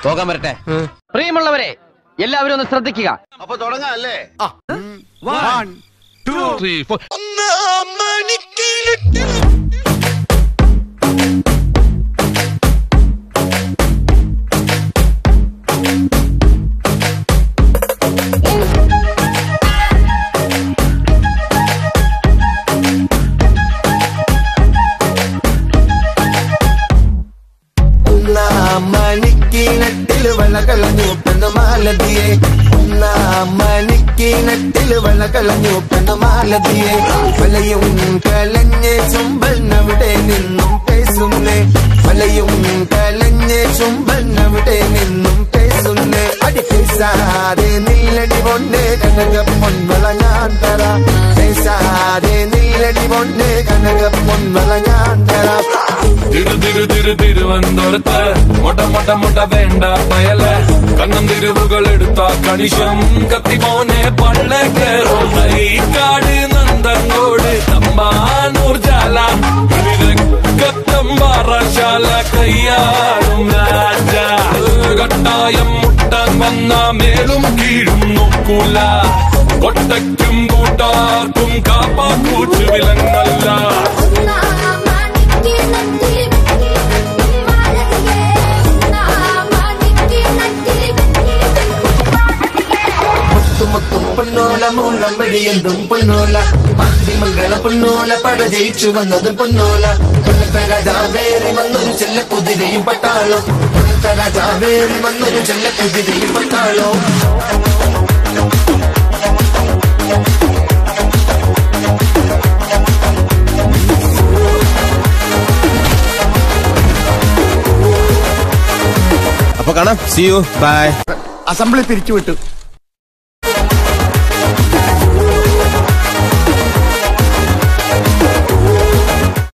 പോകാൻ വരട്ടെ പ്രിയമുള്ളവരെ എല്ലാവരും ഒന്ന് ശ്രദ്ധിക്കുക അപ്പൊ തുടങ്ങാം അല്ലേ മണിക്കിനട്ടില് വെള്ള കളഞ്ഞു പെണ്ണു മാലതിയെ മണിക്കിനട്ടില് വെള്ള കളഞ്ഞു പെണ്ണു മാലതിയെ വലയും കലഞ്ഞ് ചുംബനവിടെ നിന്നും പേസുന്നേ വലയും കലഞ്ഞ് ചുംബനവിടെ നിന്നും പേസുന്നേ അടി പേസാതെ നീലടി പൊന്നെ കനക പൊൻവള ഞാൻ തരാം പേസാതെ നീലടി പൊന്നെ കനക പൊൻവള ഞാൻ തരാം തിരു തിരു തിരു തിരുവനന്തപുരത്ത് മൊട്ട മൊട്ട മൊട്ട വേണ്ട പയല കണ്ണം തിരുവുകൾ എടുത്ത കണിശം കത്തിമോനെ പള്ള കയറും കാട് നന്ദങ്ങോട് തമ്പാനൂർ ജാല കത്തമ്പാറശാല കയ്യാടും രാജ കട്ടായം മുട്ടാൻ വന്ന മേലും കീഴും നോക്കൂല കൊട്ടയ്ക്കും കൂട്ടാർക്കും കാപ്പാ കൂച്ചു വിലങ്ങല്ല മുത്തുമുത്തും പൊന്നോല മൂലം വെടിയന്തും പൊന്നോല മംഗള പൊന്നോല പട ജയിച്ചു വന്നതും പൊന്നോല പൊന്നത്ത രാജാവേറി വന്നൊരു ചെല്ല കുതിരയും പട്ടാളോ പൊന്നത്ത രാജാവേറി വന്നൊരു ചെല്ല കുതിരയും പട്ടാളോ അപ്പൊ കാണാം സി യു ബൈ അസംബ്ലി പിരിച്ചുവിട്ടു